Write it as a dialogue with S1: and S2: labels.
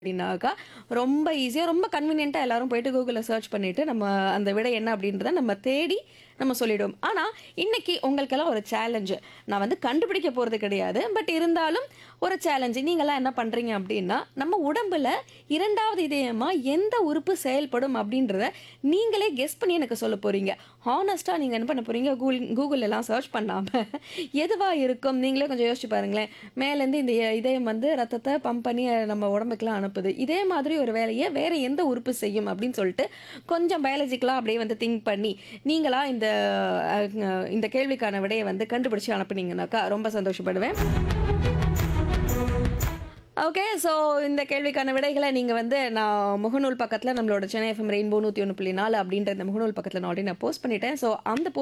S1: அப்படின்னாக்கா ரொம்ப ஈஸியாக ரொம்ப கன்வீனியண்ட்டாக எல்லாரும் போயிட்டு கூகுளில் சர்ச் பண்ணிட்டு நம்ம அந்த விடை என்ன அப்படின்றத நம்ம தேடி நம்ம சொல்லிடுவோம் ஆனால் இன்னைக்கு உங்களுக்கெல்லாம் ஒரு சேலஞ்சு நான் வந்து கண்டுபிடிக்க போகிறது கிடையாது பட் இருந்தாலும் ஒரு சேலஞ்சு நீங்களாம் என்ன பண்ணுறீங்க அப்படின்னா நம்ம உடம்புல இரண்டாவது இதயமாக எந்த உறுப்பு செயல்படும் அப்படின்றத நீங்களே கெஸ் பண்ணி எனக்கு சொல்ல போகிறீங்க ஹானஸ்ட்டாக நீங்கள் என்ன பண்ண போகிறீங்க கூகுள் கூகுள் எல்லாம் சர்ச் பண்ணாமல் எதுவாக இருக்கும் நீங்களே கொஞ்சம் யோசிச்சு பாருங்களேன் மேலேருந்து இந்த இதயம் வந்து ரத்தத்தை பம்ப் பண்ணி நம்ம உடம்புக்குலாம் அனுப்புது இதே மாதிரி ஒரு வேலையை வேற எந்த உறுப்பு செய்யும் அப்படின்னு சொல்லிட்டு கொஞ்சம் பயாலஜிக்கலாக அப்படியே வந்து திங்க் பண்ணி நீங்களா இந்த அஹ், இந்த கேள்விக்கான விடையை வந்து கண்டுபிடிச்சு அனுப்புனீங்கன்னாக்கா ரொம்ப சந்தோஷப்படுவேன் ஓகே ஸோ இந்த கேள்விக்கான விடைகளை நீங்கள் வந்து நான் முகநூல் பக்கத்தில் நம்மளோட சென்னை எஃப்எம் ரெயின்போ நூற்றி ஒன்று புள்ளி நாலு அப்படின்ற இந்த முகநூல் பக்கத்தில் நான் ஆல்ரெடி நான் போஸ்ட் பண்ணிட்டேன் ஸோ அந்த post